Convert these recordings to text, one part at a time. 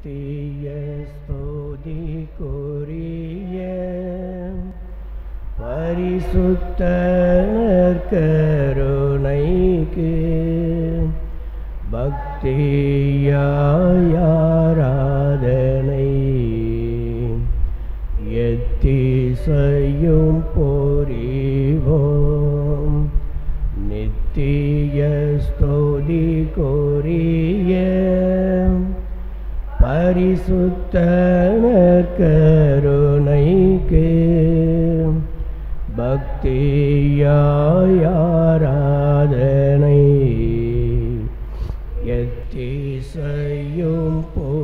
நித்திய ஸ்துதி கூறிய பரிசுத்த நற்கருணைக்கு பக்தியாயாராதனை எத்திசையும் போரிவோம் நித்திய ஸ்துதி கோரிய பரிசுத்த கருணைக்கு பக்தியாயாராதனை எத்திசையும்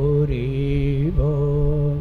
புரிவோம்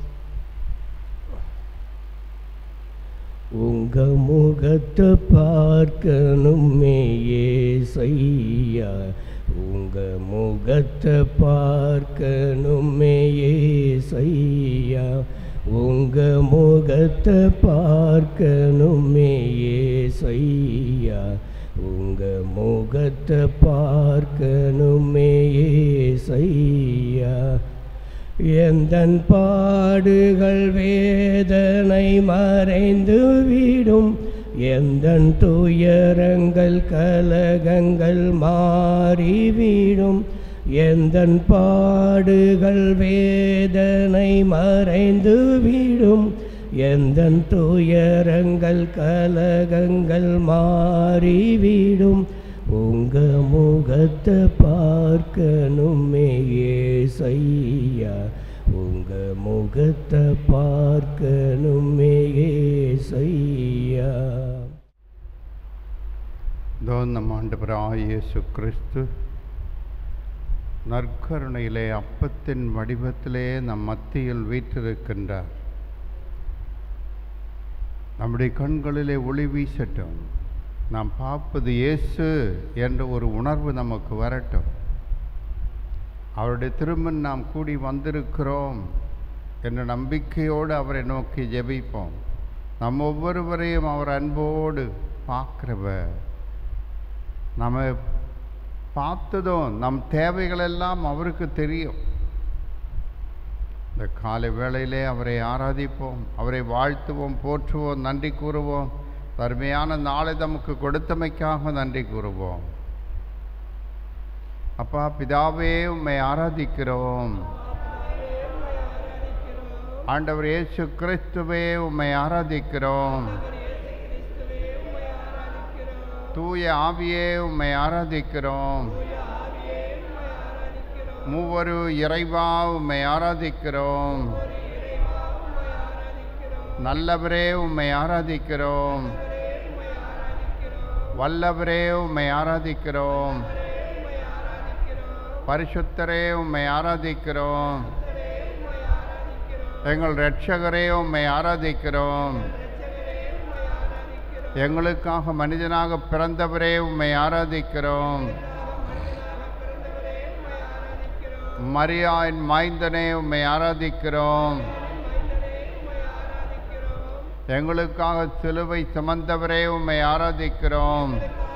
உங்க முகத்தை பார்க்கணுமே ஏசையா உங்க முகத்தை பார்க்கணுமே ஏசையா உங்க முகத்தை பார்க்கணுமே ஏசையா உங்க முகத்தை பார்க்கணுமே ஏசையா எந்தன் பாடுகள் வேதனை மறைந்து விடும் எந்தன் துயரங்கள் கலகங்கள் மாறிவிடும் எந்தன் பாடுகள் வேதனை மறைந்து விடும் எந்தன் துயரங்கள் கலகங்கள் மாறிவிடும் உங்க முகத்தை பார்க்கணுமே ஏசையா உங்க முகத்தை பார்க்கணுமே ஏசையா இதோ நம் ஆண்டவராய் இயேசு கிறிஸ்து நற்கருணையிலே அப்பத்தின் வடிவத்திலே நம் மத்தியில் வீற்றிருக்கின்றார் நம்முடைய கண்களிலே ஒளி வீசட்டும் நாம் பார்ப்பது இயேசு என்ற ஒரு உணர்வு நமக்கு வரட்டும் அவருடைய திருமண் நாம் கூடி வந்திருக்கிறோம் என்ற நம்பிக்கையோடு அவரை நோக்கி ஜெபிப்போம் நம் ஒவ்வொருவரையும் அவர் அன்போடு பார்க்கிறவர் நம்ம பார்த்ததும் நம் தேவைகளெல்லாம் அவருக்கு தெரியும் இந்த காலை வேளையிலே அவரை ஆராதிப்போம் அவரை வாழ்த்துவோம் போற்றுவோம் நன்றி கூறுவோம் அருமையான நாளை நமக்கு கொடுத்தமைக்காக நன்றி கூறுவோம் அப்பா பிதாவே உம்மை ஆராதிக்கிறோம் ஆண்டவர் இயேசு கிறிஸ்துவே உம்மை ஆராதிக்கிறோம் தூய ஆவியே உம்மை ஆராதிக்கிறோம் மூவரு இறைவா உம்மை ஆராதிக்கிறோம் நல்லவரே உம்மை ஆராதிக்கிறோம் வல்லவரே உம்மை ஆராதிக்கிறோம் பரிசுத்தரே உம்மை ஆராதிக்கிறோம் எங்கள் இரட்சகரே உம்மை ஆராதிக்கிறோம் எங்களுக்காக மனிதனாக பிறந்தவரே உம்மை ஆராதிக்கிறோம் மரியாயின் மாய்ந்தனே உம்மை ஆராதிக்கிறோம் எங்களுக்காக சிலுவை சுமந்தவரே உம்மை ஆராதிக்கிறோம்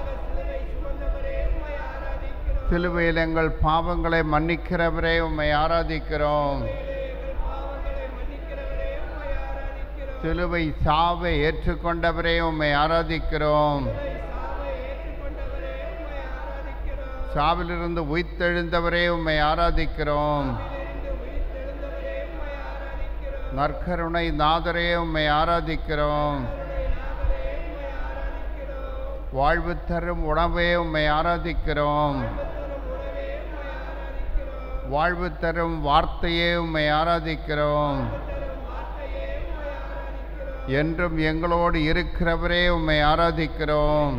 சிலுவையில் எங்கள் பாவங்களை மன்னிக்கிறவரே உம்மை ஆராதிக்கிறோம் சிலுவை சாவை ஏற்றுக்கொண்டவரே உம்மை ஆராதிக்கிறோம் சாவிலிருந்து உயிர்த்தெழுந்தவரே உம்மை ஆராதிக்கிறோம் நற்கருணை நாதரே உம்மை ஆராதிக்கிறோம் வாழ்வு தரும் உணவே உம்மை ஆராதிக்கிறோம் வாழ்வு தரும் வார்த்தையே உம்மை ஆராதிக்கிறோம் என்றும் எங்களோடு இருக்கிறவரே உம்மை ஆராதிக்கிறோம்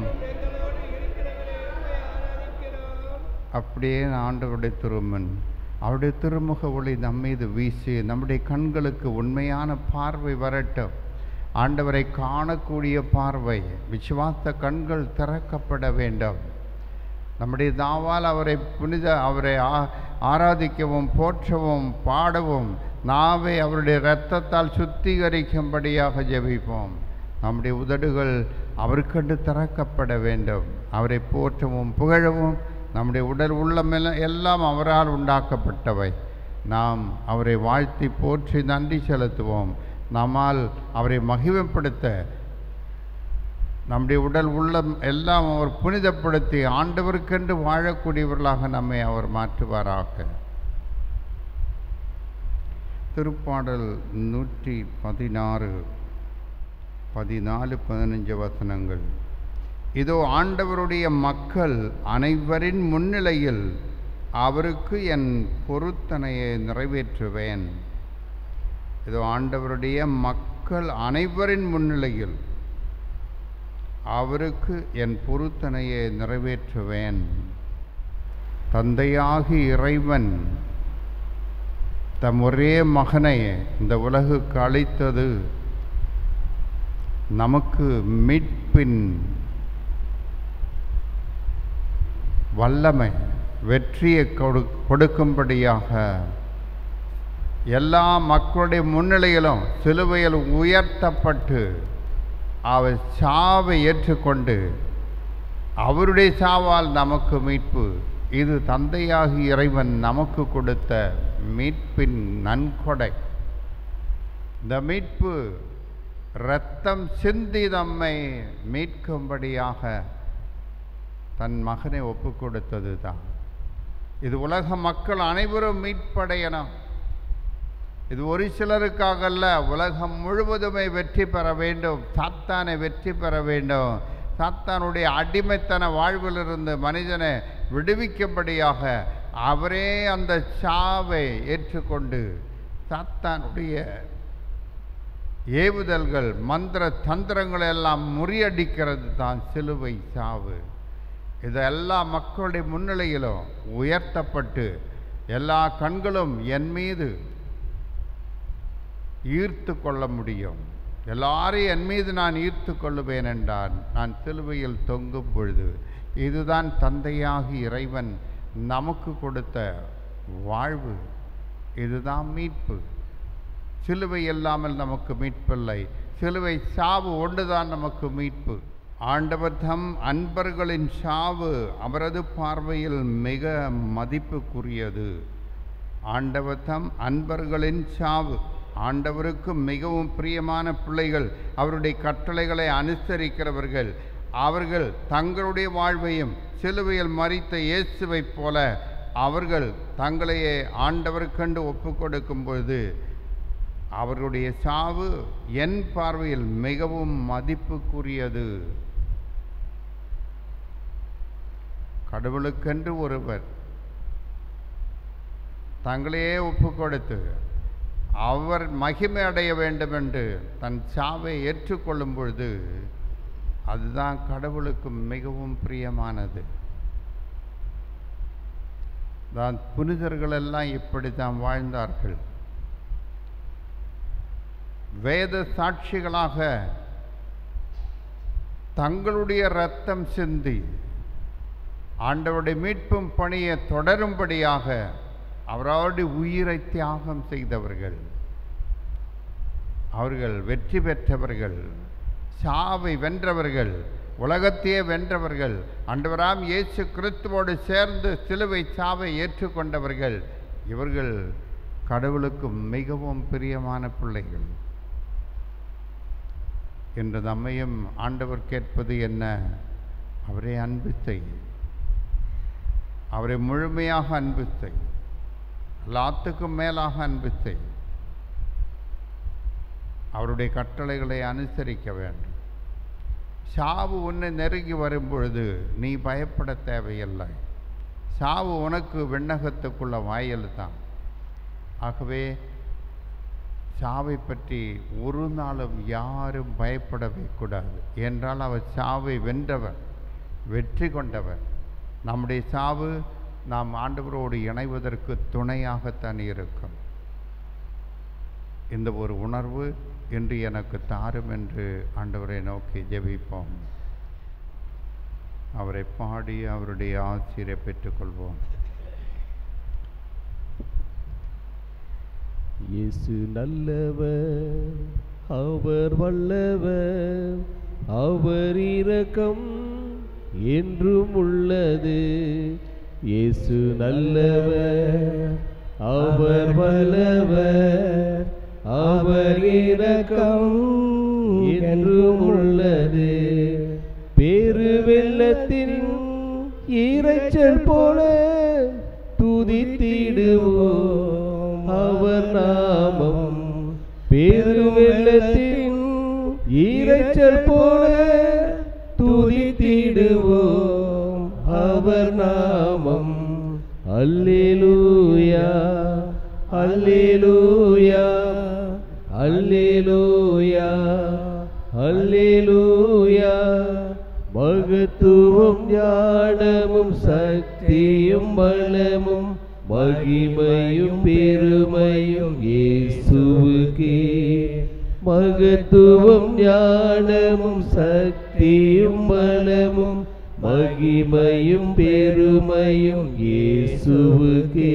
அப்படியே ஆண்டவருடைய திருமன் அவருடைய திருமுக ஒளி நம் மீது வீசி நம்முடைய கண்களுக்கு உண்மையான பார்வை வரட்டும் ஆண்டவரை காணக்கூடிய பார்வை விசுவாச கண்கள் திறக்கப்பட வேண்டும் நம்முடைய தாவால் அவரை புனித அவரை ஆ- ஆராதிக்கவும் போற்றவும் பாடவும் நாவை அவருடைய இரத்தத்தால் சுத்திகரிக்கும்படியாக ஜெபிப்போம் நம்முடைய உதடுகள் அவருக்கென்று திறக்கப்பட வேண்டும் அவரை போற்றவும் புகழவும் நம்முடைய உடல் உள்ளம் எல்லாம் எல்லாம் அவரால் உண்டாக்கப்பட்டவை நாம் அவரை வாழ்த்தி போற்றி நன்றி செலுத்துவோம் நம்மால் அவரை மகிமைப்படுத்த நம்முடைய உடல் உள்ளம் எல்லாம் அவர் புனிதப்படுத்தி ஆண்டவருக்கென்று வாழக்கூடியவர்களாக நம்மை அவர் மாற்றுவாராக திருப்பாடல் நூற்றி பதினாறு பதினாலு பதினஞ்சு வசனங்கள் இதோ ஆண்டவருடைய மக்கள் அனைவரின் முன்னிலையில் அவருக்கு என் பொருத்தனையை நிறைவேற்றுவேன் இதோ ஆண்டவருடைய மக்கள் அனைவரின் முன்னிலையில் அவருக்கு என் பொருத்தனையை நிறைவேற்றுவேன் தந்தையாகி இறைவன் தம் ஒரே மகனை இந்த உலகுக்கு அளித்தது நமக்கு மீட்பின் வல்லமை வெற்றியை கொடு கொடுக்கும்படியாக எல்லா மக்களுடைய முன்னிலையிலும் சிலுவையில் உயர்த்தப்பட்டு அவர் சாவை ஏற்றுக்கொண்டு அவருடைய சாவால் நமக்கு மீட்பு இது தந்தையாகி இறைவன் நமக்கு கொடுத்த மீட்பின் நன்கொடை இந்த மீட்பு இரத்தம் சிந்தி நம்மை மீட்கும்படியாக தன் மகனை ஒப்பு கொடுத்தது தான் இது உலக மக்கள் அனைவரும் மீட்படையணும் இது ஒரு சிலருக்காக அல்ல உலகம் முழுவதுமே வெற்றி பெற வேண்டும் சாத்தானை வெற்றி பெற வேண்டும் சாத்தானுடைய அடிமைத்தன வாழ்விலிருந்து மனிதனை விடுவிக்கும்படியாக அவரே அந்த சாவை ஏற்றுக்கொண்டு சாத்தானுடைய ஏவுதல்கள் மந்திர தந்திரங்களை எல்லாம் முறியடிக்கிறது தான் சிலுவை சாவு இது எல்லா மக்களுடைய முன்னிலையிலும் உயர்த்தப்பட்டு எல்லா கண்களும் என் மீது ஈர்த்து கொள்ள முடியும் எல்லாரையும் என் மீது நான் ஈர்த்து கொள்ளுவேன் என்றான் நான் சிலுவையில் தொங்கும் பொழுது இதுதான் தந்தையாகி இறைவன் நமக்கு கொடுத்த வாழ்வு இதுதான் மீட்பு சிலுவை இல்லாமல் நமக்கு மீட்பில்லை சிலுவை சாவு ஒன்றுதான் நமக்கு மீட்பு ஆண்டவர் தம் அன்பர்களின் சாவு அவரது பார்வையில் மிக மதிப்புக்குரியது ஆண்டவர் தம் அன்பர்களின் சாவு ஆண்டவருக்கு மிகவும் பிரியமான பிள்ளைகள் அவருடைய கட்டளைகளை அனுசரிக்கிறவர்கள் அவர்கள் தங்களுடைய வாழ்வையும் சிலுவையில் மறித்த இயேசுவைப் போல அவர்கள் தங்களையே ஆண்டவருக்கண்டு ஒப்பு கொடுக்கும் பொழுது அவர்களுடைய சாவு என் பார்வையில் மிகவும் மதிப்புக்குரியது கடவுளுக்கென்று ஒருவர் தங்களையே ஒப்பு கொடுத்து அவர் மகிமை அடைய வேண்டும் என்று தன் சாவை ஏற்றுக்கொள்ளும் பொழுது அதுதான் கடவுளுக்கு மிகவும் பிரியமானது தான் புனிதர்கள் எல்லாம் இப்படி தான் வாழ்ந்தார்கள் வேத சாட்சிகளாக தங்களுடைய இரத்தம் சிந்தி ஆண்டவருடைய மீட்பும் பணியை தொடரும்படியாக அவரோடு உயிரை தியாகம் செய்தவர்கள் அவர்கள் வெற்றி பெற்றவர்கள் சாவை வென்றவர்கள் உலகத்தையே வென்றவர்கள் ஆண்டவராம் இயேசு கிறிஸ்துவோடு சேர்ந்து சிலுவை சாவை ஏற்றுக்கொண்டவர்கள் இவர்கள் கடவுளுக்கு மிகவும் பிரியமான பிள்ளைகள் என்று நம்மையும் ஆண்டவர் கேட்பது என்ன அவரை அன்பு செய் அவரை முழுமையாக அன்பு செய் எல்லாத்துக்கும் மேலாக அன்பு செய் அவருடைய கட்டளைகளை அனுசரிக்க வேண்டும் சாவு உன்னை நெருங்கி வரும் பொழுது நீ பயப்பட தேவையில்லை சாவு உனக்கு விண்ணகத்துக்குள்ள வாயில் தான் ஆகவே சாவை பற்றி ஒரு நாளும் யாரும் பயப்படவே கூடாது என்றால் அவர் சாவை வென்றவர் வெற்றி கொண்டவர் நம்முடைய சாவு நாம் ஆண்டவரோடு இணைவதற்கு துணையாகத்தான் இருக்கும் இந்த ஒரு உணர்வு இன்று எனக்கு தாரும் என்று ஆண்டவரை நோக்கி ஜெபிப்போம் அவரை பாடி அவருடைய ஆசிரியரை பெற்றுக்கொள்வோம் இயேசு நல்லவர் அவர் வல்லவர் அவர் இரக்கம் என்றும் உள்ளது இயேசு நல்லவர் அவர் வல்லவர் அவர் இரக்கம் என்றும் உள்ளது பேரு வெள்ளத்தின் இரைச்சல் போல துதித்திடுவோம் அவர் நாமம் பேரு வெள்ளத்தின் இரைச்சல் போல துதித்திடுவோம் அவர் நாமம் அல்லேலூயா அல்லேலூயா அல்லேலூயா அல்லேலூயா மகத்துவம் ஞானமும் சக்தியும் பலமும் மகிமையும் பெருமையும் இயேசுவுக்கே மகத்துவம் ஞானமும் சக்தியும் பலமும் மகிமையும் பெருமையும் இயேசுவுக்கே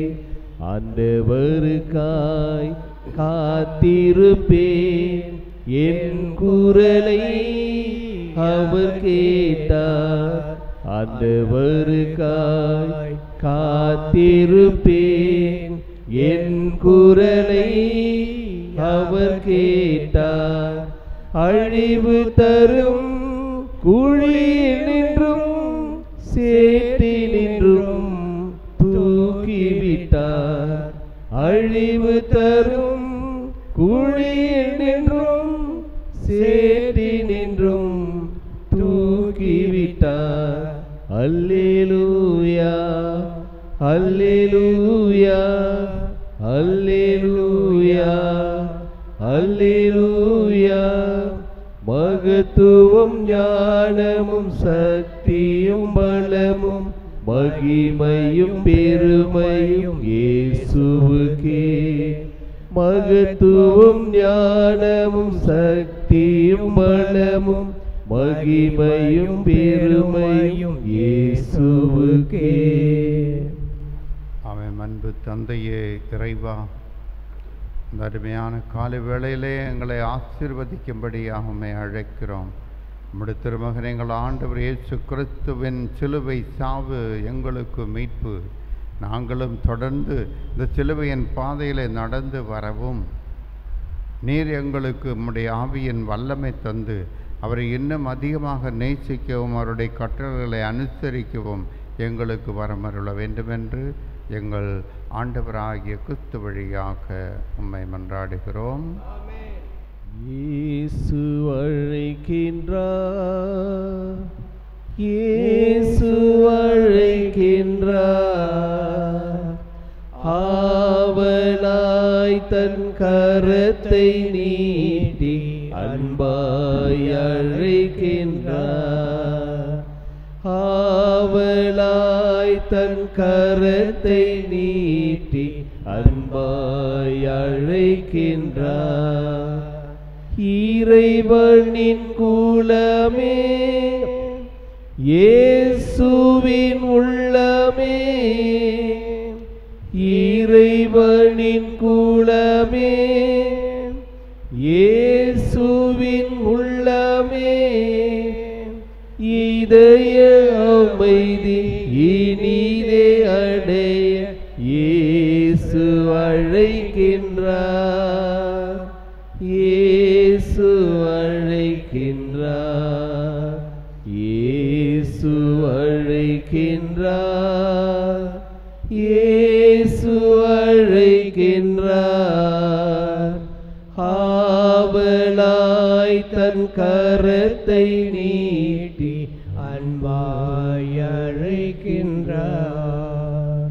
ஆண்டவருக்காய் காத்திருப்பேன் என் குரலை அவர் கேட்டார் ஆண்டவருக்காய் காத்திருப்பேன் என் குரலை அவர் கேட்டார் அழிவு தரும் குழியில் நின்றும் சேற்றி நின்றும் தூக்கிவிட்டார் அழிவு தரும் குழியில் நின்றும் சேற்றி நின்றும் தூக்கிவிட்டார் அல்லேலூயா அல்லேலூயா அல்லேலூயா அல்லேலூயா மகத்துவம் ஞானமும் சக்தியும் பலமும் மகிமையும் பெருமையும் இயேசுவுக்கே மகத்துவம் ஞானமும் சக்தியும் பலமும் மகிமையும் பெருமையும் இயேசுவுக்கே அவன் அன்பு தந்தையே இறைவா இந்த அருமையான காலை வேளையிலே எங்களை ஆசீர்வதிக்கும்படியாக உம்மை அழைக்கிறோம் நம்முடைய திருமகன் எங்கள் ஆண்டவர் இயேசு கிறிஸ்துவின் சிலுவை சாவு எங்களுக்கு மீட்பு நாங்களும் தொடர்ந்து இந்த சிலுவையின் பாதையிலே நடந்து வரவும் நீர் எங்களுக்கு உம்முடைய ஆவியின் வல்லமை தந்து அவரை இன்னும் அதிகமாக நேசிக்கவும் அவருடைய கட்டளைகளை அனுசரிக்கவும் எங்களுக்கு வரமருள வேண்டுமென்று எங்கள் ஆண்டவராகிய கிறிஸ்து வழியாக உம்மை மன்றாடுகிறோம் இயேசு அழைக்கின்றார் இயேசு அழைக்கின்றார் ஆவலாய் தன் கரத்தை நீட்டி அன்பாய் அழைக்கின்றார் ஆவலாய் தன் கரத்தை நீட்டி அன்பாய் அழைக்கின்றார் இறைவனின் குலமே இயேசுவின் உள்ளமே இறைவனின் குலமே இயேசுவின் உள்ளமே இதய அமைதி இனிதே அடைய இயேசு அழைக்கின்றார் இயேசு அழைக்கின்றார் இயேசு அழைக்கின்றார் இயேசு அழைக்கின்றார் ஆவலாய் தன் கரத்தை நீட்டி அன்பாய் அழைக்கின்றார்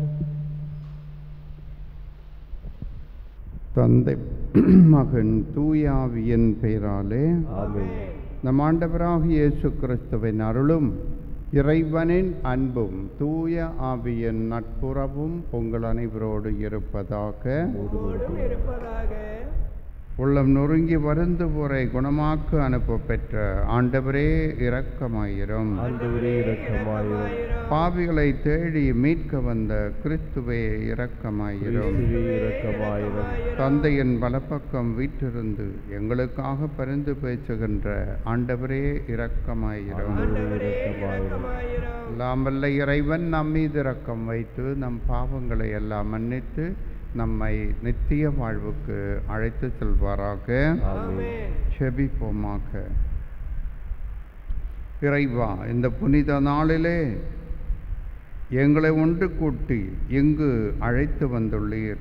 தந்தை மகன் தூயாவியின் பெயராலே ஆமென் நம் ஆண்டவராகிய இயேசு கிறிஸ்துவின் அருளும் இறைவனின் அன்பும் தூய ஆவியின் நட்புறவும் உங்கள் அனைவரோடு இருப்பதாக உள்ளம் நொறுங்கி வருந்துவோரை குணமாக்க அனுப்ப பெற்ற ஆண்டவரே இரக்கமாயிரும் ஆண்டவரே இரக்கமாயிரும் பாவிகளை தேடி மீட்க வந்த கிறிஸ்துவே இரக்கமாயிரும் கிறிஸ்துவே இரக்கமாயிரும் தந்தையின் வலப்பக்கம் வீற்றிருந்து எங்களுக்காக பரிந்து பேசுகின்ற ஆண்டவரே இரக்கமாயிரும் ஆண்டவரே இரக்கமாயிரும் எல்லாம் வல்ல இறைவன் நம் மீது இரக்கம் வைத்து நம் பாவங்களை எல்லாம் மன்னித்து நம்மை நித்திய வாழ்வுக்கு அழைத்து செல்வாராக ஆமென் செபிப்போமாக இறைவா இந்த புனித நாளிலே எங்களை ஒன்று கூட்டி இங்கு அழைத்து வந்துள்ளீர்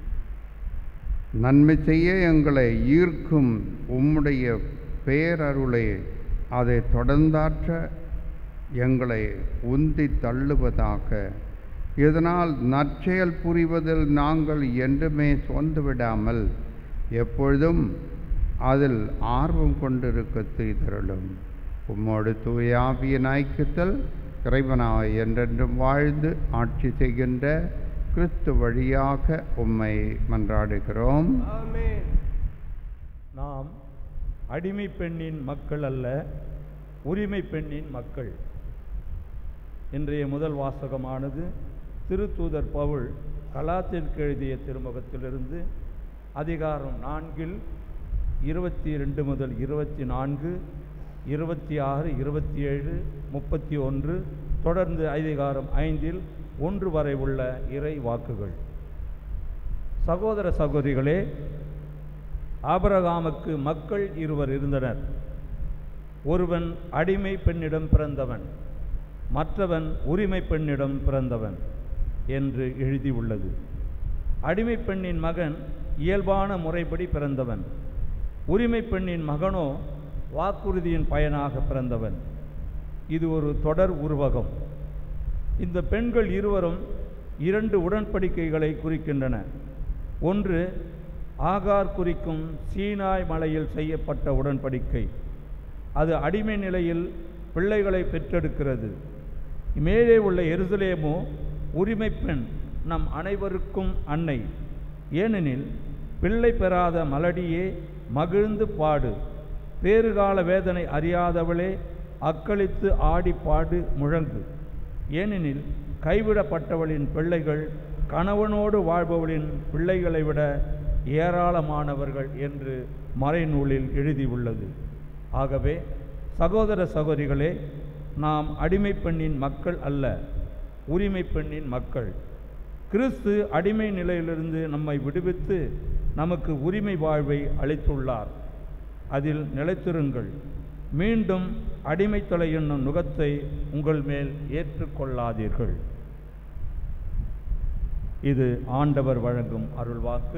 நன்மை செய்ய எங்களை ஈர்க்கும் உம்முடைய பேரருளை அதை தொடர்ந்தாற்ற எங்களை உந்தி தள்ளுவதாக இதனால் நற்செயல் புரிவதில் நாங்கள் என்றுமே சோர்ந்து விடாமல் எப்பொழுதும் அதில் ஆர்வம் கொண்டிருக்க செய்தருளும் உம்மோடு தூயாவியின் ஐக்கியத்தில் இறைவனாய் என்றென்றும் வாழ்ந்து ஆட்சி செய்கின்ற கிறிஸ்து வழியாக உம்மை மன்றாடுகிறோம் ஆமென் நாம் அடிமை பெண்ணின் மக்கள் அல்ல உரிமை பெண்ணின் மக்கள் இன்றைய முதல் வாசகமானது திருத்தூதர் பவுல் கலாத்திற்கு எழுதிய திருமுகத்திலிருந்து அதிகாரம் நான்கில் இருபத்தி ரெண்டு முதல் இருபத்தி நான்கு இருபத்தி ஆறு இருபத்தி ஏழு முப்பத்தி ஒன்று தொடர்ந்து அதிகாரம் ஐந்தில் ஒன்று வரை உள்ள இறை வாக்குகள் சகோதர சகோதரிகளே ஆபிரகாமுக்கு மக்கள் இருவர் இருந்தனர் ஒருவன் அடிமை பெண்ணிடம் பிறந்தவன் மற்றவன் உரிமை பெண்ணிடம் பிறந்தவன் என்று எழுதியுள்ளது அடிமை பெண்ணின் மகன் இயல்பான முறைப்படி பிறந்தவன் உரிமை பெண்ணின் மகனோ வாக்குறுதியின் பயனாக பிறந்தவன் இது ஒரு தொடர் உருவகம் இந்த பெண்கள் இருவரும் இரண்டு உடன்படிக்கைகளை குறிக்கின்றன ஒன்று ஆகார் குறிக்கும் சீனாய் மலையில் செய்யப்பட்ட உடன்படிக்கை அது அடிமை நிலையில் பிள்ளைகளை பெற்றெடுக்கிறது மேலே உள்ள எருசலேமோ உரிமை பெண் நம் அனைவருக்கும் அன்னை ஏனெனில் பிள்ளை பெறாத மலடியே மகிழ்ந்து பாடு பேறுகால வேதனை அறியாதவளே அக்களித்து ஆடி பாடு முழங்கு ஏனெனில் கைவிடப்பட்டவளின் பிள்ளைகள் கணவனோடு வாழ்பவளின் பிள்ளைகளை விட ஏராளமானவர்கள் என்று மறைநூலில் எழுதியுள்ளது ஆகவே சகோதர சகோதரிகளே நாம் அடிமை பெண்ணின் மக்கள் அல்ல உரிமை பெண்ணின் மக்கள் கிறிஸ்து அடிமை நிலையிலிருந்து நம்மை விடுவித்து நமக்கு உரிமை வாழ்வை அளித்துள்ளார் அதில் நிலைத்திருங்கள் மீண்டும் அடிமைத்தலை என்னும் நுகத்தை உங்கள் மேல் ஏற்றுக்கொள்ளாதீர்கள் இது ஆண்டவர் வழங்கும் அருள்வாக்கு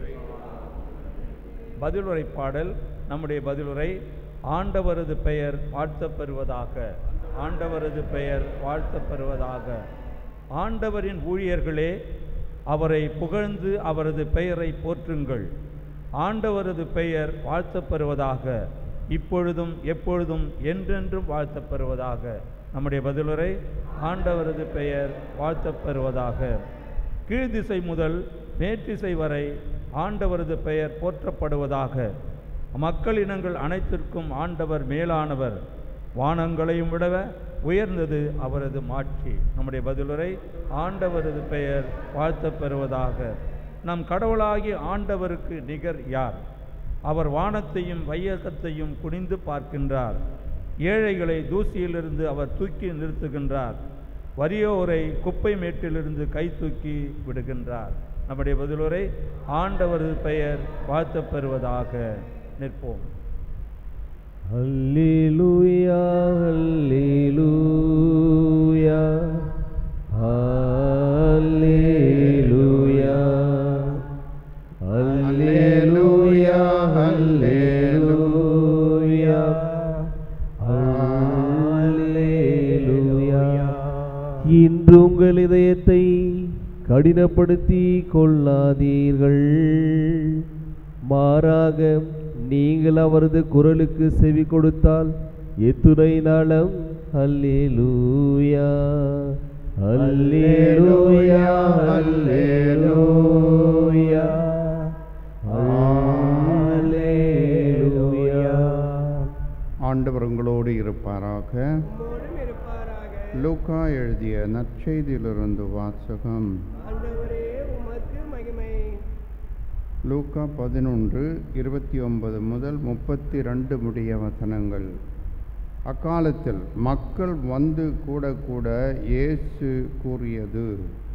பதிலுரை பாடல் நம்முடைய பதிலுரை ஆண்டவரது பெயர் வாழ்த்தப் பெறுவதாக ஆண்டவரது பெயர் வாழ்த்தப் பெறுவதாக ஆண்டவரின் ஊழியர்களே அவரை புகழ்ந்து அவரது பெயரை போற்றுங்கள் ஆண்டவரது பெயர் வாழ்த்தப் பெறுவதாக இப்பொழுதும் எப்பொழுதும் என்றென்றும் வாழ்த்தப் பெறுவதாக நம்முடைய பதிலுரை ஆண்டவரது பெயர் வாழ்த்தப் பெறுவதாக கீழ்திசை முதல் மேற்றிசை வரை ஆண்டவரது பெயர் போற்றப்படுவதாக மக்கள் இனங்கள் அனைத்திற்கும் ஆண்டவர் மேலானவர் வானங்களையும் விடவ உயர்ந்தது அவரது மாட்சி நம்முடைய பதிலுரை ஆண்டவரது பெயர் வாழ்த்தப் பெறுவதாக நம் கடவுளாகிய ஆண்டவருக்கு நிகர் யார் அவர் வானத்தையும் வையகத்தையும் குனிந்து பார்க்கின்றார் ஏழைகளை தூசியிலிருந்து அவர் தூக்கி நிறுத்துகின்றார் வறியோரை குப்பை மேட்டிலிருந்து கை தூக்கி விடுகின்றார் நம்முடைய பதிலுரை ஆண்டவரது பெயர் வாழ்த்தப் பெறுவதாக நிற்போம் அல்லேலூயா அல்லேலூயா அல்லேலூயா அல்லேலூயா அல்லேலூயா அல்லேலூயா இன்று உங்கள் இதயத்தை கடினப்படுத்தி கொள்ளாதீர்கள் மாறாக நீங்கள் அவரது குரலுக்கு செவி கொடுத்தால் எத்துணை நலம் அல்லேலூயா அல்லேலூயா அல்லேலூயா அல்லேலூயா ஆண்டவர் உங்களோடு இருப்பாராக உம்மோடும் இருப்பாராக லூக்கா எழுதிய நற்செய்தியிலிருந்து வாசகம் ஆண்டவரே உமக்கு மகிமை லூக்கா பதினொன்று இருபத்தி ஒன்பது முதல் முப்பத்தி ரெண்டு முடிய வசனங்கள் அக்காலத்தில் மக்கள் வந்து கூட கூட இயேசு கூறியது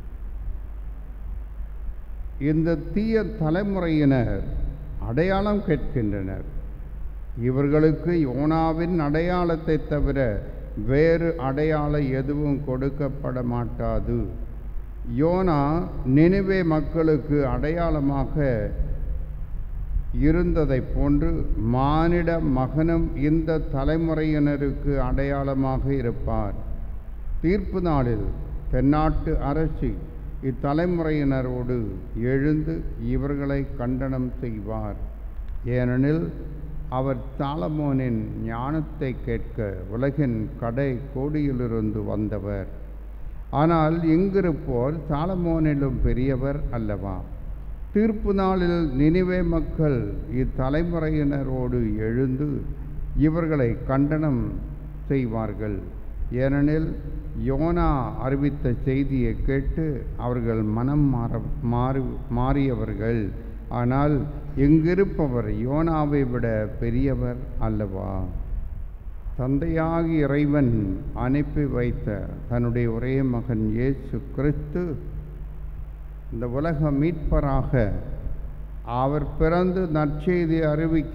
இந்த தீய தலைமுறையினர் அடையாளம் கேட்கின்றனர் இவர்களுக்கு யோனாவின் அடையாளத்தை தவிர வேறு அடையாளம் எதுவும் கொடுக்கப்பட மாட்டாது யோனா நினைவே மக்களுக்கு அடையாளமாக இருந்ததைப் போன்று மானிட மகனும் இந்த தலைமுறையினருக்கு அடையாளமாக இருப்பார் தீர்ப்பு நாளில் தென்னாட்டு அரசி இத்தலைமுறையினரோடு எழுந்து இவர்களை கண்டனம் செய்வார் ஏனெனில் அவர் சாலமோனின் ஞானத்தை கேட்க உலகின் கடை கோடியிலிருந்து வந்தவர் ஆனால் இங்கிருப்போர் சாலமோனிலும் பெரியவர் அல்லவா தீர்ப்பு நாளில் நினிவே மக்கள் இத்தலைமுறையினரோடு எழுந்து இவர்களை கண்டனம் செய்வார்கள் ஏனெனில் யோனா அறிவித்த செய்தியை கேட்டு அவர்கள் மனம் மாற மாறி மாறியவர்கள் ஆனால் இங்கிருப்பவர் யோனாவை விட பெரியவர் அல்லவா தந்தையாகி இறைவன் அனுப்பி வைத்த தன்னுடைய ஒரே மகன் இயேசு கிறிஸ்து இந்த உலக மீட்பராக அவர் பிறந்து நற்செய்தி அறிவிக்க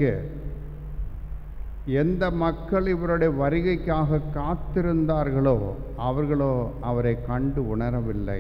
எந்த மக்கள் இவருடைய வருகைக்காக காத்திருந்தார்களோ அவர்களோ அவரை கண்டு உணரவில்லை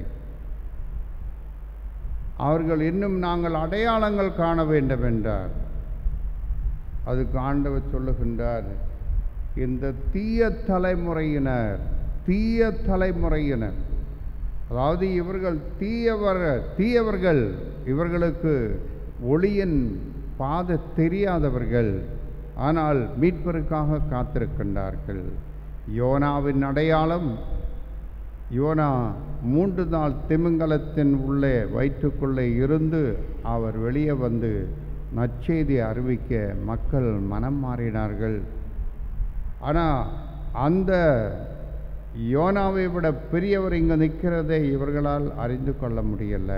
அவர்கள் இன்னும் நாங்கள் அடையாளங்கள் காண வேண்டும் என்றார் அதுக்கு ஆண்டவர் சொல்லுகின்றார் இந்த தீய தலைமுறையினர் தீய தலைமுறையினர் அதாவது இவர்கள் தீயவர் தீயவர்கள் இவர்களுக்கு ஒளியின் பாத தெரியாதவர்கள் ஆனால் மீட்பருக்காக காத்திருக்கின்றார்கள் யோனாவின் அடையாளம் யோனா மூன்று நாள் திமிங்கலத்தின் உள்ளே வயிற்றுக்குள்ளே இருந்து அவர் வெளியே வந்து நற்செய்தி அறிவிக்க மக்கள் மனம் மாறினார்கள் ஆனால் அந்த யோனாவை விட பெரியவர் இங்கே நிற்கிறதை இவர்களால் அறிந்து கொள்ள முடியல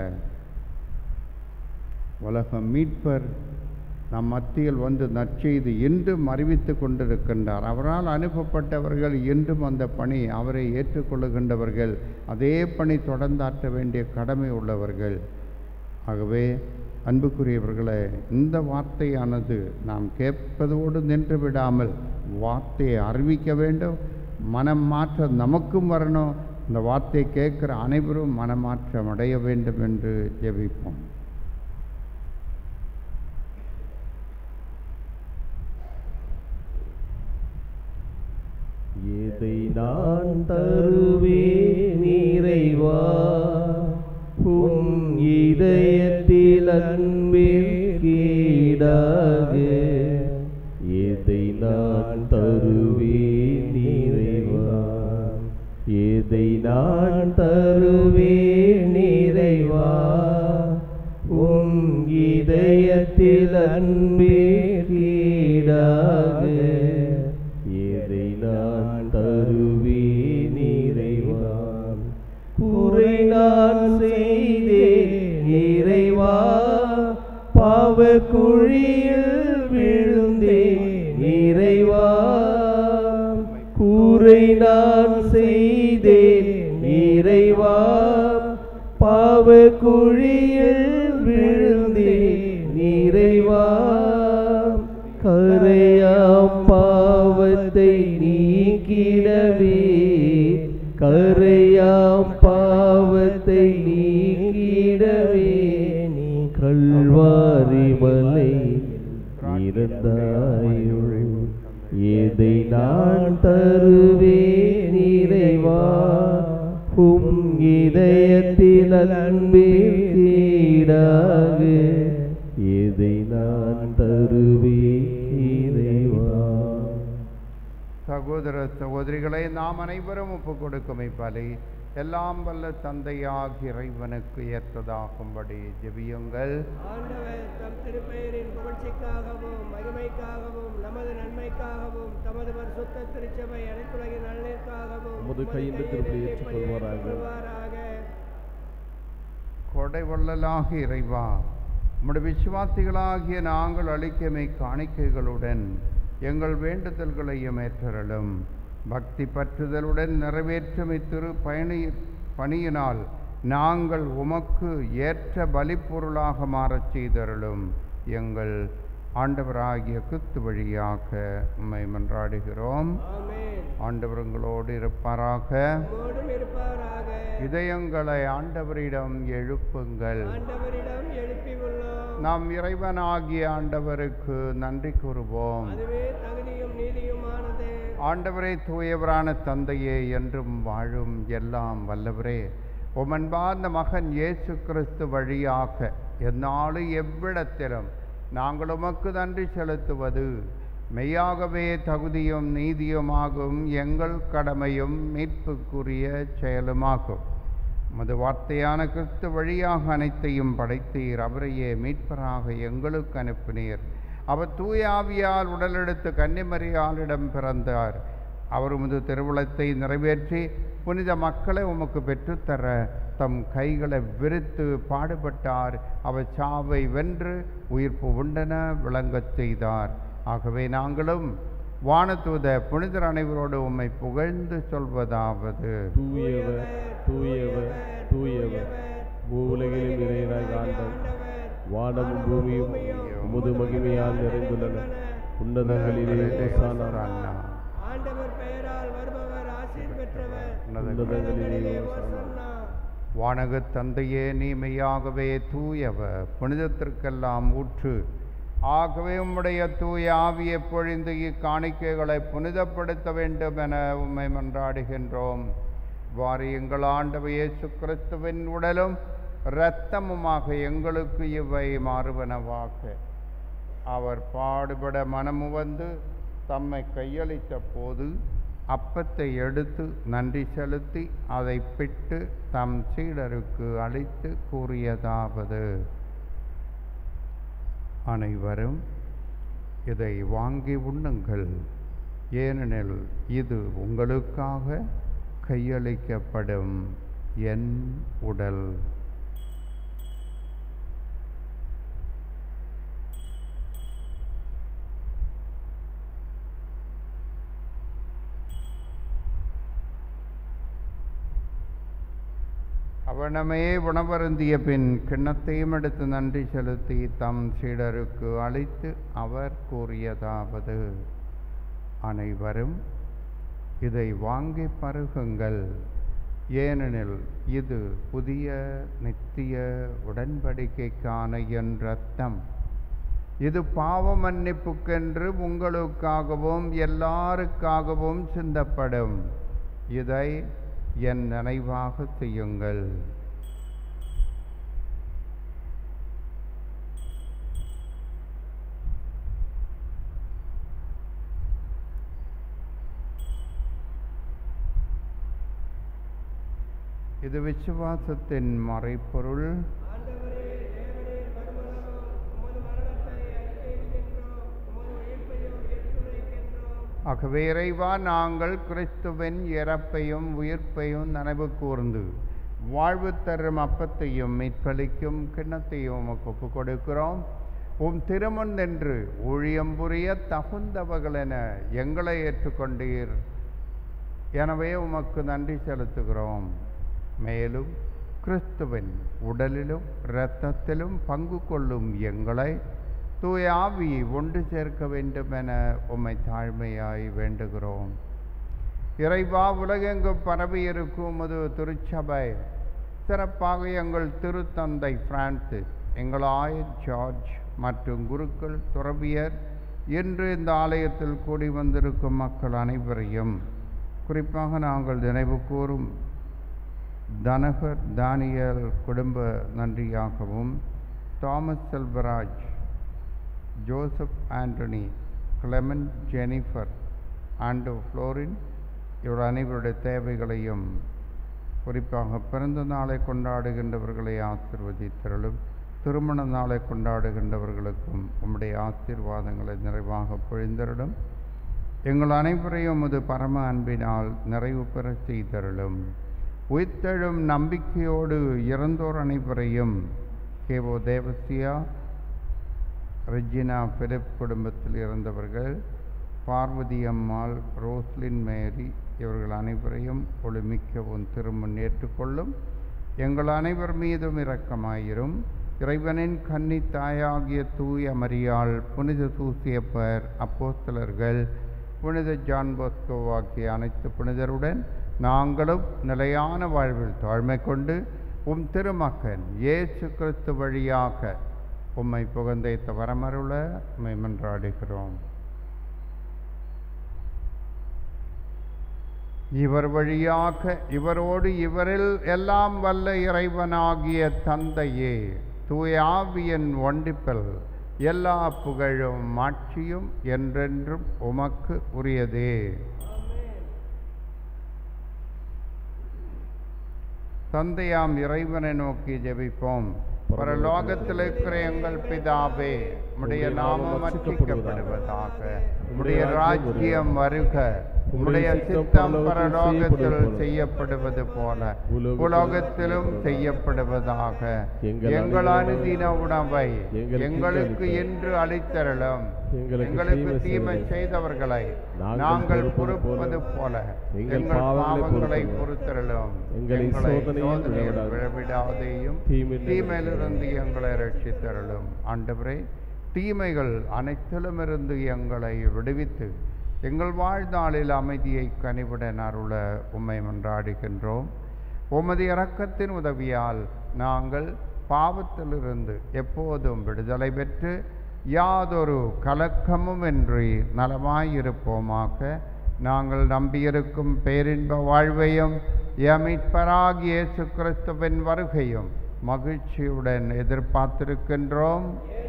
உலக மீட்பர் நம் மத்தியில் வந்து நற்செய்தி இன்றும் அறிவித்து கொண்டிருக்கின்றார் அவரால் அனுப்பப்பட்டவர்கள் இன்றும் அந்த பணி அவரை ஏற்றுக்கொள்ளுகின்றவர்கள் அதே பணி தொடர்ந்தாற்ற வேண்டிய கடமை உள்ளவர்கள் ஆகவே அன்புக்குரியவர்களே இந்த வார்த்தையானது நாம் கேட்பதோடு நின்று விடாமல் வார்த்தையை அறிவிக்க வேண்டும் மனம் மாற்றம் நமக்கும் வரணும் இந்த வார்த்தையை கேட்குற அனைவரும் மனமாற்றம் அடைய வேண்டும் என்று ஜெபிப்போம் எதை நான் தருவேன் இறைவா உம் இதயத்தில் அன்பில் கீடாக எதை நான் தருவேன் இறைவா எதை நான் தருவேன் இறைவா உம் இதயத்தில் அன்பில் கீடாக எதை நான் தருவேன் இறைவா குறை நான் செய்தேன் இறைவா பாவ குழியில் விழுந்தேன் இறைவா கூரை நான் செய்தேன் இறைவா பாவ குழியில் விழுந்தேன் இறைவா கரையாம் பாவத்தை நீக்கிடவே கரையாம் பாவத்தை நீக்கிடவே நீ கல்வாரி மலை இருந்தாயோ எதை நான் தருவேன் இறைவா உம் இதயத்தில் அன்பில் கீடாக எதை நான் தருவேன் இறைவா சகோதர சகோதரிகளை நாம் அனைவரும் ஒப்பு கொடுக்கும் பலி எல்லாம் வல்ல தந்தையாகிய இறைவனுக்கு ஏற்றதாகும்படி ஜெபியுங்கள் ஆண்டவர் தம் திருப்பெயரின் புகழ்ச்சிக்காகவும் மகிமைக்காகவும் நமது நன்மைக்காகவும் தமது பரிசுத்த திருச்சபை அனைத்துலகின் நலனிற்காகவும் உமது கையிலிருந்து திருப்பலி ஏற்றுக்கொள்வாராக. ஏற்றுக்கொள்வாராக. கொடை வள்ளலாக இறைவா உம்முடைய விசுவாசிகளாகிய நாங்கள் அளிக்கமை காணிக்கைகளுடன் எங்கள் வேண்டுதல்களையும் ஏற்றருளும் பக்தி பற்றுதலுடன் நிறைவேற்றும் இத்திரு பயணி பணியினால் நாங்கள் உமக்கு ஏற்ற பலிப்பொருளாக மாறச் செய்தருளும் எங்கள் ஆண்டவராகிய கிறிஸ்து வழியாக உம்மை மன்றாடுகிறோம் ஆமென். ஆண்டவர் உங்களோடு இருப்பாராக உம்மோடும் இருப்பாராக இதயங்களை ஆண்டவரிடம் எழுப்புங்கள் ஆண்டவரிடம் எழுப்பி உள்ளோம் நாம் இறைவனாகிய ஆண்டவருக்கு நன்றி கூறுவோம் அதுவே தகுதியும் நீதியுமானது ஆண்டவரே தூயவரான தந்தையே என்றும் வாழும் எல்லாம் வல்லவரே உமன்பார்ந்த மகன் இயேசு கிறிஸ்து வழியாக எந்நாளும் எவ்விடத்திலும் நாங்கள் உமக்கு நன்றி செலுத்துவது மெய்யாகவே தகுதியும் நீதியுமாகும் எங்கள் கடமையும் மீட்புக்குரிய செயலுமாகும் உமது வார்த்தையான கிறிஸ்து வழியாக அனைத்தையும் படைத்தீர் அவரையே மீட்பராக எங்களுக்கு அனுப்பினீர் அவர் தூய ஆவியால் உடலெடுத்து கன்னிமரியாளிடம் பிறந்தார் அவர் உமது திருவுளத்தை நிறைவேற்றி புனித மக்களை உமக்கு பெற்றுத்தர தம் கைகளை விரித்து பாடுபட்டார் அவர் சாவை வென்று உயிர்ப்பு உண்டன விளங்கச் செய்தார் ஆகவே நாங்களும் வானதூத புனிதர் அனைவரோடு உம்மை புகழ்ந்து சொல்வதாவது தூயவர் தூயவர் தூயவர் பூவுலகிலும் இறையனாக ஆண்டவர் வானமும் பூமியும் உமது மகிமையால் நிறைந்துள்ளன உன்னதங்களிலே ஓசானா ஆண்டவர் பெயரால் வருபவர் ஆசீர் பெற்றவர் உன்னதங்களிலே ஓசானா சொன்னா வானகத் தந்தையே நீ மெய்யாகவே தூயவர் புனிதத்திற்கெல்லாம் ஊற்று ஆகவே உம்முடைய தூய ஆவியை பொழிந்து இக்காணிக்கைகளை புனிதப்படுத்த வேண்டும் என உம்மை மன்றாடுகின்றோம் வாரி எங்கள் ஆண்டவர் இயேசு கிறிஸ்துவின் உடலும் இரத்தமுமாக எங்களுக்கு இவை மாறுவனவாக அவர் பாடுபட மனமு வந்து தம்மை கையளித்த போது அப்பத்தை எடுத்து நன்றி செலுத்தி அதை பிட்டு தம் சீடருக்கு அளித்து கூறியதாவது அனைவரும் இதை வாங்கி உண்ணுங்கள் ஏனெனில் இது உங்களுக்காக கையளிக்கப்படும் என் உடல் அவனமே உணவருந்திய பின் கிண்ணத்தையும் எடுத்து நன்றி செலுத்தி தம் சீடருக்கு அளித்து அவர் கூறியதாவது அனைவரும் இதை வாங்கி பருகுங்கள் ஏனெனில் இது புதிய நித்திய உடன்படிக்கைக்கான என் ரத்தம் இது பாவ மன்னிப்புக்கென்று உங்களுக்காகவும் எல்லாருக்காகவும் சிந்தப்படும் இதை என் நினைவாக செய்யுங்கள் இது விசுவாசத்தின் மறைப்பொருள் ஆண்டவரே தேவரீர் வருமளவும் உமது மரணத்தை அறிக்கையிடுகின்றோம் உமது உயிர்ப்பையும் எடுத்துரைக்கின்றோம் ஆகவே இறைவா நாங்கள் கிறிஸ்துவின் இறப்பையும் உயிர்ப்பையும் நினைவு கூர்ந்து வாழ்வு தரும் அப்பத்தையும் மீட்பளிக்கும் கிண்ணத்தையும் உமக்கு ஒப்புக் கொடுக்கிறோம் உம் திருமுன் நின்று ஊழியம் புரிய தகுந்தவர்கள் என எங்களை ஏற்றுக்கொண்டீர் எனவே உமக்கு நன்றி செலுத்துகிறோம் மேலும் கிறிஸ்துவின் உடலிலும் இரத்தத்திலும் பங்கு கொள்ளும் எங்களை தூய ஆவியை ஒன்று சேர்க்க வேண்டும் என உம்மை தாழ்மையாய் வேண்டுகிறோம் இறைவா உலகெங்கும் பரவி இருக்கும் உமது திருச்சபை சிறப்பாக எங்கள் திருத்தந்தை பிரான்சிஸ் எங்கள் ஆயர் ஜார்ஜ் மற்றும் குருக்கள் துறவியர் இன்று இந்த ஆலயத்தில் கூடி வந்திருக்கும் மக்கள் அனைவரையும் குறிப்பாக நாங்கள் நினைவு கூறும் தனகர் தானியல் குடும்ப நன்றியாகவும் Thomas Selvaraj Joseph Antony Clemen Jennifer Anto Florin இவர் அனைவருடைய தேவைகளையும் குறிப்பாக பிறந்த நாளை கொண்டாடுகின்றவர்களை ஆசிர்வதித்தருளும் திருமண நாளை கொண்டாடுகின்றவர்களுக்கும் உம்முடைய ஆசீர்வாதங்களை நிறைவாக பொழிந்தருளும் எங்கள் அனைவரையும் உமது பரம அன்பினால் நிறைவு பெறச் செய்தருளும் உயிர்த்தெழும் நம்பிக்கையோடு இறந்தோர் அனைவரையும் கேவோ தேவசியா ரெஜினா பிலிப் குடும்பத்தில் இருந்தவர்கள் பார்வதி அம்மாள் ரோஸ்லின் மேரி இவர்கள் அனைவரையும் ஒளிமிக்க உன் திருமுன் ஏற்றுக்கொள்ளும் எங்கள் அனைவர் மீதும் இரக்கமாயிரும் இறைவனின் கன்னி தாயாகிய தூய மரியாள் புனித சூசியப்பர் அப்போஸ்தலர்கள் புனித ஜான் போஸ்கோ ஆகிய அனைத்து புனிதருடன் நாங்களும் நிலையான வாழ்வில் தாழ்மை கொண்டு உம் திருமகன் இயேசு கிறிஸ்து வழியாக உம்மை புகழ்ந்தைத்த வரமருள உம்மை மன்றாடுகிறோம் இவர் வழியாக இவரோடு இவரில் எல்லாம் வல்ல இறைவனாகிய தந்தையே தூய ஆவியின் ஒண்டிப்பில் எல்லா புகழும் மாட்சியும் என்றென்றும் உமக்கு உரியதே தந்தையாம் இறைவனை நோக்கி ஜெபிப்போம் பரலோகத்தில் இருக்கிற எங்கள் பிதாவே உம்முடைய நாமம் அர்ச்சிக்கப்படுவதாக உம்முடைய ராஜ்யம் வருக உம்முடைய சித்தம் பரலோகத்தில் செய்யப்படுவது போல உலோகத்திலும் செய்யப்படுவதாக எங்கள் அனுதின உணவை எங்களுக்கு என்று அளித்தரலும் எங்களுக்கு தீமை செய்தவர்களை நாங்கள் பொறுப்பது போல எங்கள் பாவங்களை பொறுத்தரலும் எங்களை சோதனையில் விழவிடாதேயும் தீமையில் தீமையிலிருந்து எங்களை ரட்சித்தருளும் ஆண்டவரே தீமைகள் அனைத்திலுமிருந்து எங்களை விடுவித்து எங்கள் வாழ்நாளில் அமைதியை கனிவுடன் அருள உம்மை மன்றாடுகின்றோம் உமது இரக்கத்தின் உதவியால் நாங்கள் பாவத்திலிருந்து எப்போதும் விடுதலை பெற்று யாதொரு கலக்கமும் இன்றி நலமாயிருப்போமாக நாங்கள் நம்பியிருக்கும் பேரின்ப வாழ்வையும் எமிட்பராகிய இயேசு கிறிஸ்துவின் வருகையும் மகிழ்ச்சியுடன் எதிர்பார்த்திருக்கின்றோம்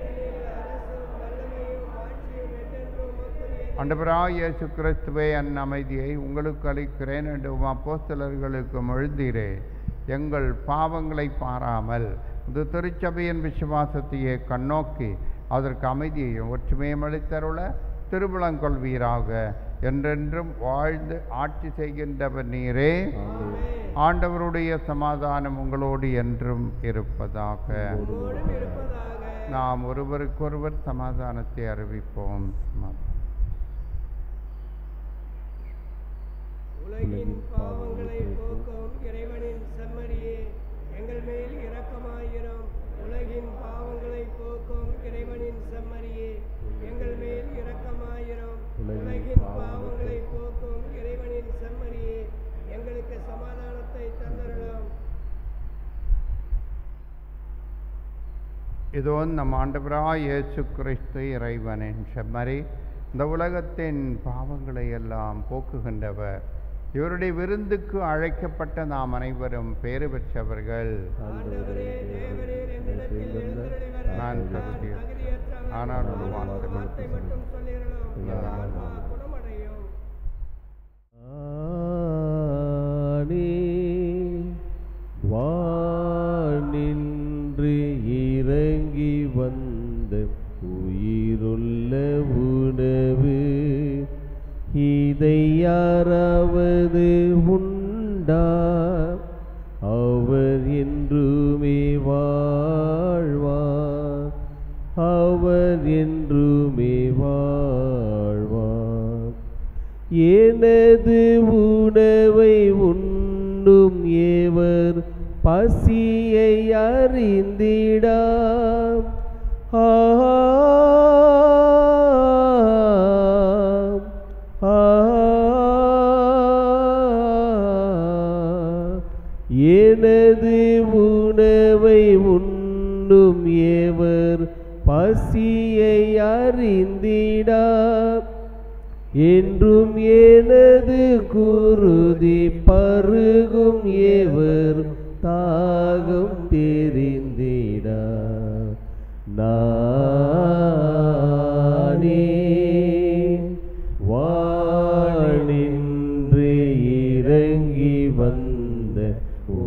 ஆண்டவராய் இயேசு கிறிஸ்துவே என் அமைதியை உங்களுக்கு அளிக்கிறேன் என்று உம் அப்போஸ்தலர்களுக்கு எழுந்தீரே எங்கள் பாவங்களை பாராமல் இது திருச்சபையின் விசுவாசத்தையே கண்ணோக்கி அதற்கு அமைதியையும் ஒற்றுமையும் அளித்தருள திருவிழங்கொள்வீராக என்றென்றும் வாழ்ந்து ஆட்சி செய்கின்றவர் நீரே ஆண்டவருடைய சமாதானம் உங்களோடு என்றும் இருப்பதாக நாம் ஒருவருக்கொருவர் சமாதானத்தை அறிவிப்போம் சமாதானம். உலகின் பாவங்களை போக்கும் இறைவனின் செம்மறியே எங்கள் மேல் இரக்கமாயிரும் உலகின் பாவங்களை போக்கும் இறைவனின் செம்மறியே எங்கள் மேல் இரக்கமாயிரும் உலகின் பாவங்களை போக்கும் இறைவனின் செம்மறியே எங்களுக்கு சமாதானத்தை தந்தருளும் இதோ நம் ஆண்டவராய் இயேசு கிறிஸ்து இறைவனின் செம்மறி இந்த உலகத்தின் பாவங்களை எல்லாம் போக்குகின்றவர் இவருடைய விருந்துக்கு அழைக்கப்பட்ட நாம் அனைவரும் பேறு பெற்றவர்கள் ஆண்டவரே தேவரீர் எங்களிடத்தில் எழுந்தருளி வர நான் தகுதியர். தகுதியற்றவன். ஆனால் ஒரு ஒரு வார்த்தை வார்த்தை மட்டும் சொல்லிடலாம் என் ஆன்மா குணமடையும் ஆனே வானின்று இறங்கி வந்த உயிருள்ள உணவு இதை யாராவது உண்டா அவர் என்றுமே வாழ்வார் அவர் என்றுமே வாழ்வார் எனது உணவை உண்ணும் ஏவர் பசியை அறிந்திடாம் ஆம், ஆம். எனது உணவை உண்ணும் ஏவர் பசியை அறிந்திடாம் என்றும் எனது குருதி பருகும் ஏவர் தாகம் தெரிந்திடா நானே வானின்று இறங்கி வந்த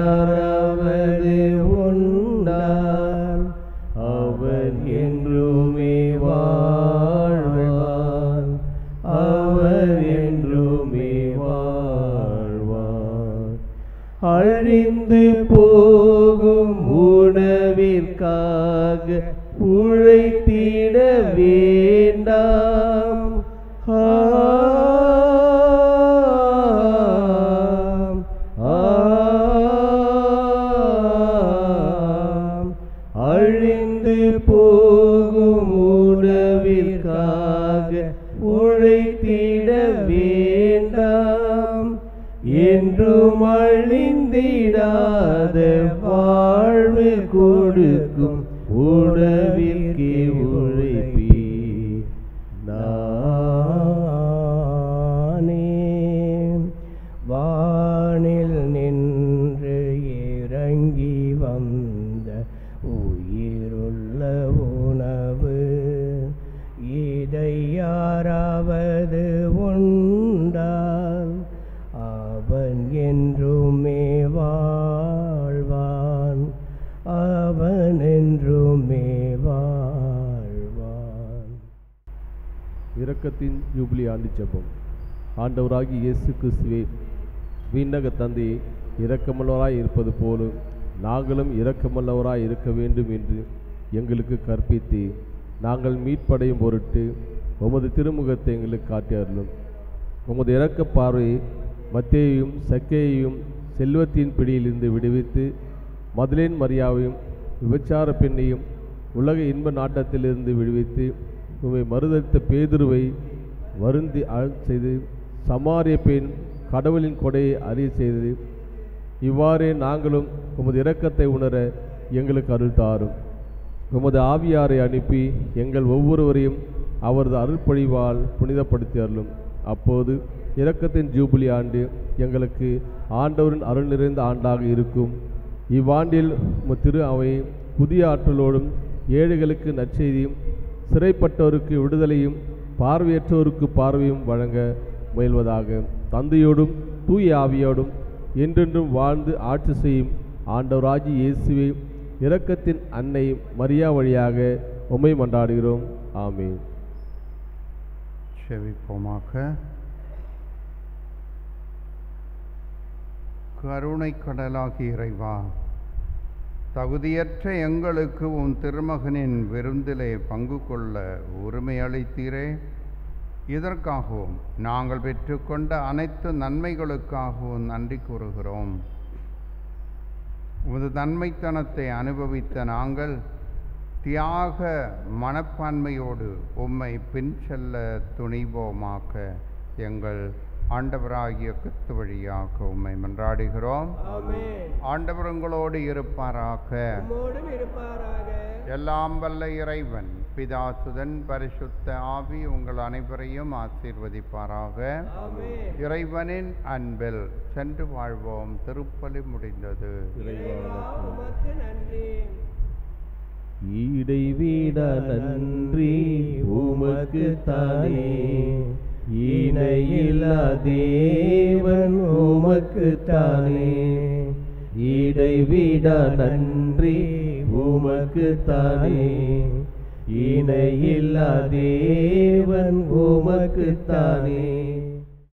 யாராவது உண்டால் அவன் என்றுமே வாழ்வான் அவர் என்றுமே வாழ்வான் அழிந்து போகும் உணவிற்காக உழைத்திட வேண்டாம் ஆம், ஆம். அழிந்து போகும் உணவிற்காக உழைத்திட வேண்டாம் என்றும் அழிந்திடாத வாழ்வு கொடுக்கும் உணவிற்கே உழைப்பி நானே வானில் நின்று இறங்கி வந்த உயிருள்ள உணவு இதை யாராவது உண்டால் அவன் என்றுமே வாழ்வான் அவன் என்றுமே வாழ்வான் இரக்கத்தின் ஜூபிலி ஆண்டு ஜெபம் ஆண்டவராகி இயேசு கிறிஸ்துவே விண்ணக தந்தையே இரக்கமுள்ளவராய் இருப்பது போலும் நாங்களும் இரக்கமுள்ளவராய் இருக்க வேண்டும் என்று எங்களுக்கு கற்பித்து நாங்கள் மீட்படையும் பொருட்டு உமது திருமுகத்தை எங்களுக்கு காட்டி அருளும் உமது இரக்க பார்வையை மத்தேயையும் சக்கேயையும் செல்வத்தின் பிடியிலிருந்து விடுவித்து மதுலேன் மரியாவையும் விபச்சார பெண்ணையும் உலக இன்ப நாட்டத்திலிருந்து விடுவித்து உம்மை மறுதளித்த பேதுருவை வருந்தி அழச் செய்து சமாரிய பெண் கடவுளின் கொடையை அறிய செய்தது இவ்வாறே நாங்களும் உமது இரக்கத்தை உணர எங்களுக்கு அருள் தாரும் உமது ஆவியாரை அனுப்பி எங்கள் ஒவ்வொருவரையும் அவரது அருள்பொழிவால் புனிதப்படுத்தி அருளும் அப்போது இரக்கத்தின் ஜூபிலி ஆண்டு எங்களுக்கு ஆண்டவரின் அருள் நிறைந்த ஆண்டாக இருக்கும் இவ்வாண்டில் உமது திரு அவை புதிய ஆற்றலோடும் ஏழைகளுக்கு நற்செய்தியும் சிறைப்பட்டோருக்கு விடுதலையும் பார்வையற்றோருக்கு பார்வையும் வழங்க முயல்வதாக தந்தையோடும் தூய ஆவியோடும் என்றென்றும் வாழ்ந்து ஆட்சி செய்யும் ஆண்டவராகி இயேசுவே இரக்கத்தின் அன்னை மரியா வழியாக உம்மை மன்றாடுகிறோம் ஆமென் செவிப்போமாக கருணை கடலாகி இறைவா தகுதியற்ற எங்களுக்கு உன் திருமகனின் விருந்திலே பங்கு கொள்ள உரிமை அளித்தீரே இதற்காகவும் நாங்கள் பெற்றுக்கொண்ட அனைத்து நன்மைகளுக்காகவும் நன்றி கூறுகிறோம் உமது நன்மைத்தனத்தை அனுபவித்த நாங்கள் தியாக மனப்பான்மையோடு உம்மை பின் செல்ல துணிவோமாக எங்கள் ஆண்டவராகிய கிறிஸ்து வழியாக உம்மை மன்றாடுகிறோம் ஆமென் ஆண்டவர் உங்களோடு இருப்பாராக உம்மோடும் இருப்பாராக எல்லாம் வல்ல இறைவன் பிதாசுதன் பரிசுத்த ஆவி உங்கள் அனைவரையும் ஆசீர்வதிப்பாராக ஆமென் இறைவனின் அன்பில் சென்று வாழ்வோம் திருப்பலி முடிந்தது இறைவா உமக்கு நன்றி இடைவிட நன்றி உமக்கு தானே இணையில்லா தேவன் உமக்கு தானே இடைவிட நன்றி உமக்கு தானே இணையில்லா தேவன் உமக்கு தானே